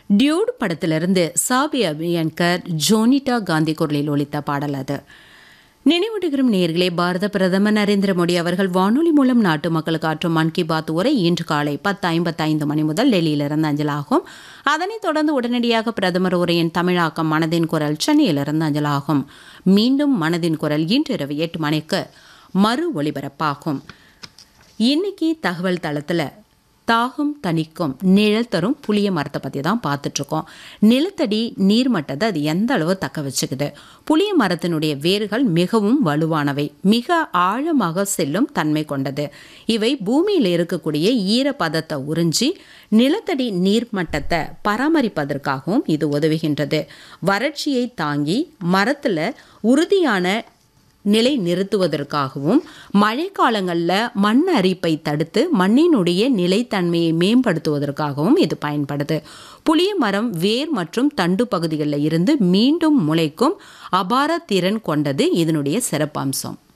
Dude படத்திலிருந்து சாபி அபியன்கர் ஜோனிட்டா காந்தி குரலில் ஒலித்த பாடல் அது நினைவூட்டுகிறோம் நேர்களே பாரத பிரதமர் நரேந்திர மோடி அவர்கள் வானொலி மூலம் நாட்டு மக்களுக்கு ஆற்றும் மன் கி பாத் உரை இன்று காலை பத்து ஐம்பத்தைந்து மணி முதல் டெல்லியிலிருந்து அஞ்சலாகும் அதனைத் தொடர்ந்து உடனடியாக பிரதமர் உரையின் தமிழாக்கம் மனதின் குரல் சென்னையிலிருந்து அஞ்சலாகும் மீண்டும் மனதின் குரல் இன்று இரவு எட்டு மணிக்கு மறு ஒளிபரப்பாகும் இன்னைக்கு தகவல் தளத்தில் தாகம் தணிக்கும் நிழல் தரும் புளிய மரத்தை பற்றி தான் பார்த்துட்ருக்கோம் நிலத்தடி நீர்மட்டத்தை அது எந்த அளவு தக்க வச்சுக்குது புளிய மரத்தினுடைய வேர்கள் மிகவும் வலுவானவை மிக ஆழமாக செல்லும் தன்மை கொண்டது இவை பூமியில் இருக்கக்கூடிய ஈரப்பதத்தை உறிஞ்சி நிலத்தடி நீர்மட்டத்தை பராமரிப்பதற்காகவும் இது உதவுகின்றது வறட்சியை தாங்கி மரத்தில் உறுதியான நிலை நிறுத்துவதற்காகவும் மழைக்காலங்களில் மண் அரிப்பை தடுத்து மண்ணினுடைய நிலைத்தன்மையை மேம்படுத்துவதற்காகவும் இது பயன்படுது புளிய மரம் வேர் மற்றும் தண்டு பகுதிகளில் இருந்து மீண்டும் முளைக்கும் அபார திறன் கொண்டது இதனுடைய சிறப்பம்சம்